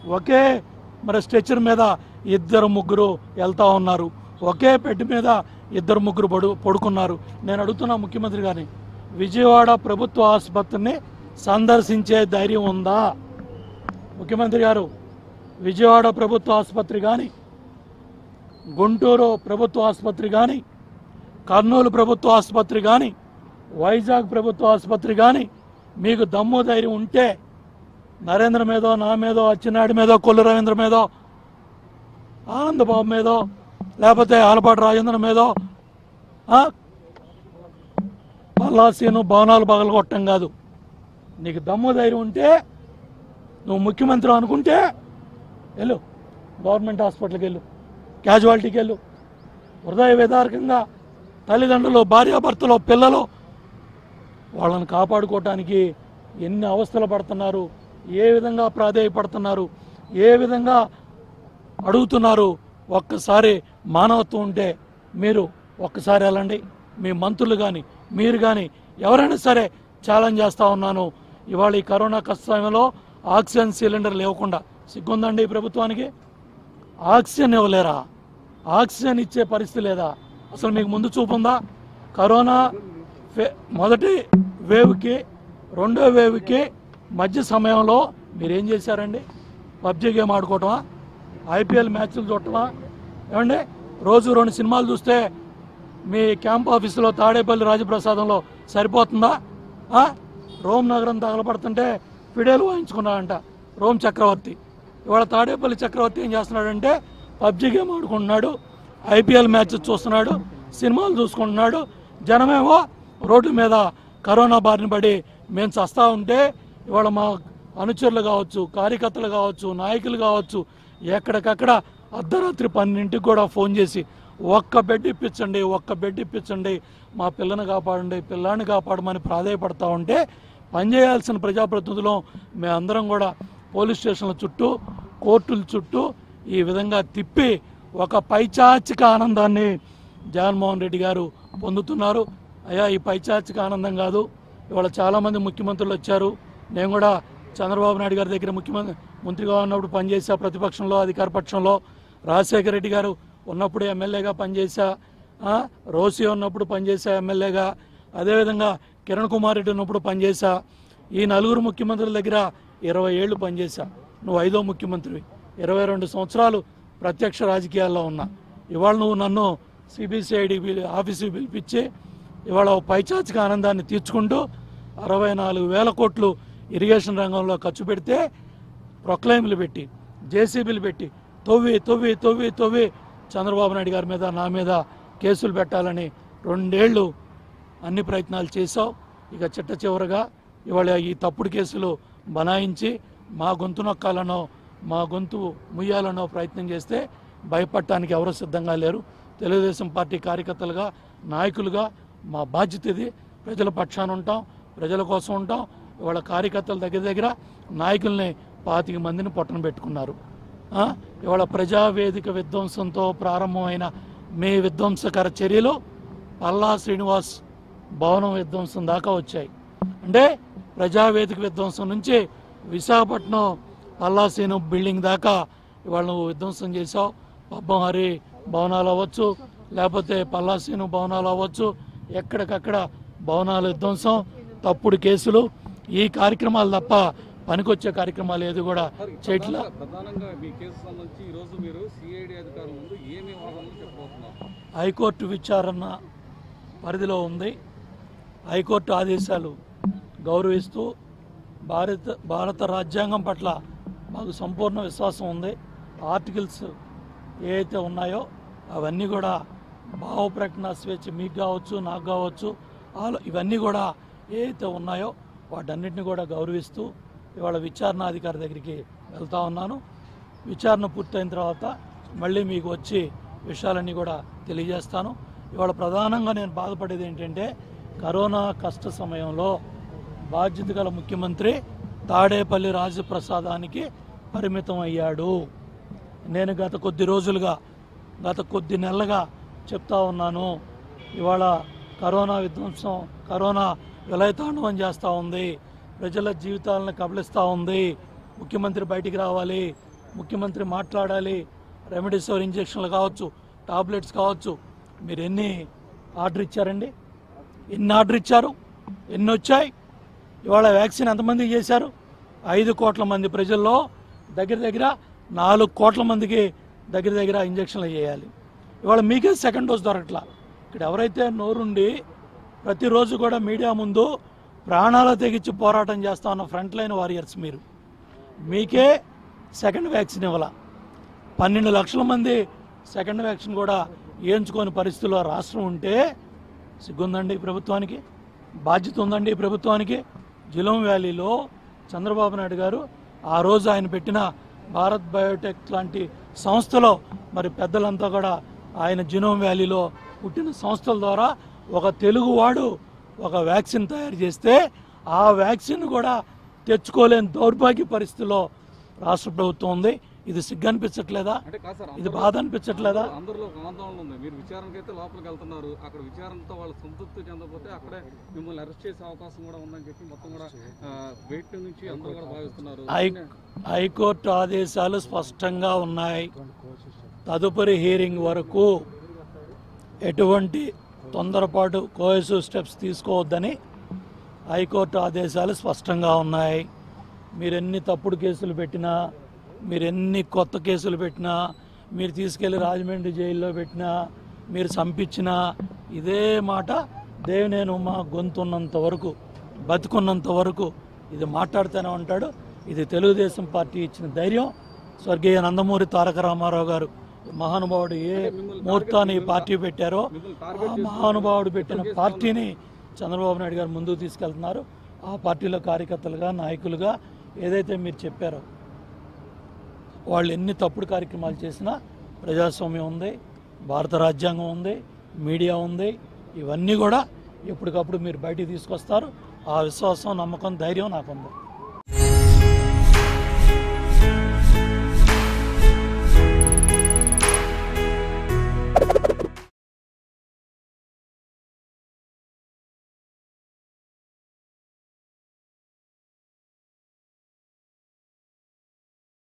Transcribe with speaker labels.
Speaker 1: ఒకే మరి స్ట్రెచర్ మీద ఇద్దరు ముగ్గురు వెళ్తా ఉన్నారు ఒకే బెడ్ మీద ఇద్దరు ముగ్గురు పడు పడుకున్నారు నేను అడుగుతున్నా ముఖ్యమంత్రి గారిని విజయవాడ ప్రభుత్వ ఆసుపత్రిని సందర్శించే ధైర్యం ఉందా ముఖ్యమంత్రి గారు విజయవాడ ప్రభుత్వ ఆసుపత్రి కానీ గుంటూరు ప్రభుత్వ ఆసుపత్రి కానీ కర్నూలు ప్రభుత్వ ఆసుపత్రి కానీ వైజాగ్ ప్రభుత్వ ఆసుపత్రి కానీ మీకు దమ్ము ధైర్యం ఉంటే నరేంద్ర మీదో నా మీదో అచ్చెన్నాయుడు మీదో కొల్లు రవీంద్ర మీదో ఆనందబాబు మీదో లేకపోతే ఆలపాటి రాజేంద్ర మీదో ఆ? పల్లాసీను భవనాలు పగలగొట్టడం కాదు నీకు దమ్ము ధైర్యం ఉంటే నువ్వు ముఖ్యమంత్రి అనుకుంటే వెళ్ళు గవర్నమెంట్ హాస్పిటల్కి వెళ్ళు క్యాజువాలిటీకి వెళ్ళు హృదయ విదారకంగా తల్లిదండ్రులు భార్యాభర్తలు పిల్లలు వాళ్ళని కాపాడుకోవటానికి ఎన్ని అవస్థలు పడుతున్నారు ఏ విధంగా ప్రాధేయపడుతున్నారు ఏ విధంగా అడుగుతున్నారు ఒక్కసారి మానవత్వం ఉంటే మీరు ఒక్కసారి వెళ్ళండి మీ మంత్రులు కానీ మీరు కానీ ఎవరైనా సరే ఛాలెంజ్ చేస్తూ ఉన్నాను ఇవాళ ఈ కరోనా కష్ట సమయంలో ఆక్సిజన్ సిలిండర్ లేకుండా సిగ్గుందండి ఈ ప్రభుత్వానికి ఆక్సిజన్ ఇవ్వలేరా ఆక్సిజన్ ఇచ్చే పరిస్థితి లేదా అసలు మీకు ముందు చూపుందా కరోనా ఫే- మొదటి వేవ్కి రెండో వేవ్కి మధ్య సమయంలో మీరేం చేశారండి పబ్జి గేమ్ ఆడుకోవటమా ఐపీఎల్ మ్యాచ్లు చూడటమా ఏమండి రోజు రెండు సినిమాలు చూస్తే మీ క్యాంప్ ఆఫీసులో తాడేపల్లి రాజప్రసాదంలో సరిపోతుందా ఆ? రోమ్ నగరం తగలబడుతుంటే ఫిడేలు వాయించుకున్నాడంట రోమ్ చక్రవర్తి ఇవాళ తాడేపల్లి చక్రవర్తి ఏం చేస్తున్నాడంటే పబ్జి గేమ్ ఆడుకుంటున్నాడు ఐపీఎల్ మ్యాచ్ చూస్తున్నాడు సినిమాలు చూసుకుంటున్నాడు జనమేమో రోడ్ల మీద కరోనా బారిన పడి మేము చస్తా ఉంటే ఇవాళ మా అనుచరులు కావచ్చు కార్యకర్తలు కావచ్చు నాయకులు కావచ్చు ఎక్కడికక్కడ అర్ధరాత్రి పన్నెండింటికి కూడా ఫోన్ చేసి ఒక్క బెడ్ ఇప్పించండి ఒక్క బెడ్ ఇప్పించండి మా పిల్లని కాపాడండి పిల్లాన్ని కాపాడమని ప్రాధాయపడతా ఉంటే పనిచేయాల్సిన ప్రజాప్రతినిధులు మేమందరం కూడా పోలీస్ స్టేషన్ల చుట్టూ కోర్టుల చుట్టూ ఈ విధంగా తిప్పి ఒక పైచాచిక ఆనందాన్ని జగన్మోహన్ రెడ్డి గారు పొందుతున్నారు అయ్యా ఈ పైచాచిక ఆనందం కాదు ఇవాళ చాలామంది ముఖ్యమంత్రులు వచ్చారు నేను కూడా చంద్రబాబు నాయుడు గారి దగ్గర ముఖ్యమంత్రి మంత్రిగా ఉన్నప్పుడు పనిచేసా ప్రతిపక్షంలో అధికార పక్షంలో రాజశేఖర రెడ్డి గారు ఉన్నప్పుడు ఎమ్మెల్యేగా పనిచేసా ఆ, రోసి ఉన్నప్పుడు పనిచేసా ఎమ్మెల్యేగా అదేవిధంగా కిరణ్ కుమార్ రెడ్డి ఉన్నప్పుడు పనిచేసా ఈ నలుగురు ముఖ్యమంత్రుల దగ్గర ఇరవై ఏళ్ళు పనిచేసా నువ్వు ఐదో ముఖ్యమంత్రివి ఇరవై రెండు సంవత్సరాలు ప్రత్యక్ష రాజకీయాల్లో ఉన్నా ఇవాళ నువ్వు నన్ను సిబిసిఐడి ఆఫీసుకి పిలిపించి ఇవాళ ఓ పైచాచిక ఆనందాన్ని తీర్చుకుంటూ అరవై నాలుగు వేల కోట్లు ఇరిగేషన్ రంగంలో ఖర్చు పెడితే ప్రొక్లైమ్లు పెట్టి జేసీబీలు పెట్టి తవ్వి తవ్వి తవ్వి తవ్వి చంద్రబాబు నాయుడు గారి మీద నా మీద కేసులు పెట్టాలని రెండేళ్ళు అన్ని ప్రయత్నాలు చేశావు ఇక చిట్ట చివరగా ఇవాళ ఈ తప్పుడు కేసులు బనాయించి మా గొంతు నొక్కాలనో మా గొంతు ముయ్యాలనో ప్రయత్నం చేస్తే భయపడటానికి ఎవరు సిద్ధంగా లేరు తెలుగుదేశం పార్టీ కార్యకర్తలుగా నాయకులుగా మా బాధ్యత ఇది ప్రజల పక్షాన ఉంటాం ప్రజల కోసం ఉంటాం ఇవాళ కార్యకర్తల దగ్గర దగ్గర నాయకుల్ని పాతిక మందిని పొట్టన పెట్టుకున్నారు ఆ? ఇవాళ ప్రజావేదిక విధ్వంసంతో ప్రారంభమైన మీ విధ్వంసకర చర్యలు పల్లా శ్రీనివాస్ భవనం విధ్వంసం దాకా వచ్చాయి అంటే ప్రజావేదిక విధ్వంసం నుంచి విశాఖపట్నం పల్లాసీను బిల్డింగ్ దాకా ఇవాళ నువ్వు విధ్వంసం చేసావు పబ్బం హరి భవనాలు అవ్వచ్చు లేకపోతే పల్లాసీను భవనాలు అవ్వచ్చు ఎక్కడికక్కడ భవనాల విధ్వంసం తప్పుడు కేసులు ఈ కార్యక్రమాలు తప్ప పనికొచ్చే కార్యక్రమాలు ఏది కూడా చేయట్లా
Speaker 2: ప్రధానంగా మీ కేసు సంబంధించి ఈ రోజు మీరు సిఐడి అధికారుల ముందు ఏమి వాదనలు చెప్పబోతున్నారు
Speaker 1: హైకోర్టు విచారణ పరిధిలో ఉంది హైకోర్టు ఆదేశాలు గౌరవిస్తూ భారత భారత రాజ్యాంగం పట్ల మాకు సంపూర్ణ విశ్వాసం ఉంది ఆర్టికల్స్ ఏవైతే ఉన్నాయో అవన్నీ కూడా భావ ప్రకటన స్వేచ్ఛ మీకు కావచ్చు నాకు కావచ్చు ఆలో ఇవన్నీ కూడా ఏవైతే ఉన్నాయో వాటన్నిటిని కూడా గౌరవిస్తూ ఇవాళ విచారణాధికారి దగ్గరికి వెళ్తా ఉన్నాను విచారణ పూర్తయిన తర్వాత మళ్ళీ మీకు వచ్చి విషయాలన్నీ కూడా తెలియజేస్తాను ఇవాళ ప్రధానంగా నేను బాధపడేది ఏంటంటే కరోనా కష్ట సమయంలో బాధ్యత గల ముఖ్యమంత్రి తాడేపల్లి రాజప్రసాదానికి పరిమితం అయ్యాడు నేను గత కొద్ది రోజులుగా గత కొద్ది నెలలుగా చెప్తా ఉన్నాను ఇవాళ కరోనా విధ్వంసం కరోనా విలయతాండవం చేస్తూ ఉంది ప్రజల జీవితాలను కబలిస్తూ ఉంది ముఖ్యమంత్రి బయటికి రావాలి ముఖ్యమంత్రి మాట్లాడాలి రెమెడీసివర్ ఇంజక్షన్లు కావచ్చు టాబ్లెట్స్ కావచ్చు మీరు ఎన్ని ఆర్డర్ ఇచ్చారండి ఎన్ని ఆర్డర్ ఇచ్చారు ఎన్ని వచ్చాయి ఇవాళ వ్యాక్సిన్ ఎంతమందికి చేశారు ఐదు కోట్ల మంది ప్రజల్లో దగ్గర దగ్గర నాలుగు కోట్ల మందికి దగ్గర దగ్గర ఇంజక్షన్లు చేయాలి ఇవాళ మీకే సెకండ్ డోస్ దొరకట్లా ఇక్కడ ఎవరైతే నోరుండి ప్రతిరోజు కూడా మీడియా ముందు ప్రాణాలు తెగించి పోరాటం చేస్తా ఉన్న ఫ్రంట్ లైన్ వారియర్స్ మీరు మీకే సెకండ్ వ్యాక్సిన్ ఇవ్వాల పన్నెండు లక్షల మంది సెకండ్ వ్యాక్సిన్ కూడా వేయించుకోని పరిస్థితుల్లో రాష్ట్రం ఉంటే సిగ్గుందండి ఈ ప్రభుత్వానికి బాధ్యత ఉందండి ఈ ప్రభుత్వానికి జిలోం వ్యాలీలో చంద్రబాబు నాయుడు గారు ఆ రోజు ఆయన పెట్టిన భారత్ బయోటెక్ లాంటి సంస్థలో మరి పెద్దలంతా కూడా ఆయన జినోమ్ వ్యాలీలో పుట్టిన సంస్థల ద్వారా ఒక తెలుగువాడు ఒక వ్యాక్సిన్ తయారు చేస్తే ఆ వ్యాక్సిన్ కూడా తెచ్చుకోలేని దౌర్భాగ్య పరిస్థితిలో రాష్ట్ర ప్రభుత్వం ఉంది ఇది సిగ్గు అనిపించట్లేదా
Speaker 2: అంటే కాదు సార్
Speaker 1: ఇది బాధ అనిపించట్లేదా
Speaker 2: అందరిలో ఒక ఆందోళన ఉంది మీరు విచారణకి అయితే లోపలికి వెళ్తున్నారు అక్కడ విచారణతో వాళ్ళు సంతృప్తి చెందకపోతే అక్కడే మిమ్మల్ని అరెస్ట్ చేసే అవకాశం కూడా ఉందని చెప్పి మొత్తం కూడా వెయిట్ నుంచి అందరూ కూడా భావిస్తున్నారు
Speaker 1: హై హైకోర్టు ఆదేశాలు స్పష్టంగా ఉన్నాయి తదుపరి హీరింగ్ వరకు ఎటువంటి తొందరపాటు కోయసివ్ స్టెప్స్ తీసుకోవద్దని హైకోర్టు ఆదేశాలు స్పష్టంగా ఉన్నాయి మీరు ఎన్ని తప్పుడు కేసులు పెట్టినా మీరు ఎన్ని కొత్త కేసులు పెట్టినా మీరు తీసుకెళ్లి రాజమండ్రి జైల్లో పెట్టినా మీరు చంపించినా ఇదే మాట దేవినేని ఉమా గొంతున్నంత వరకు బతుకున్నంత వరకు ఇది మాట్లాడుతూనే ఉంటాడు ఇది తెలుగుదేశం పార్టీ ఇచ్చిన ధైర్యం స్వర్గీయ నందమూరి తారక రామారావు గారు మహానుభావుడు ఏ ముహూర్తాన్ని ఈ పార్టీ పెట్టారో
Speaker 2: మిమ్మల్ని
Speaker 1: ఆ మహానుభావుడు పెట్టిన పార్టీని చంద్రబాబు నాయుడు గారు ముందుకు తీసుకెళ్తున్నారు ఆ పార్టీలో కార్యకర్తలుగా నాయకులుగా ఏదైతే మీరు చెప్పారో వాళ్ళు ఎన్ని తప్పుడు కార్యక్రమాలు చేసినా ప్రజాస్వామ్యం ఉంది భారత రాజ్యాంగం ఉంది మీడియా ఉంది ఇవన్నీ కూడా ఎప్పటికప్పుడు మీరు బయటికి తీసుకొస్తారు ఆ విశ్వాసం నమ్మకం ధైర్యం నాకుంది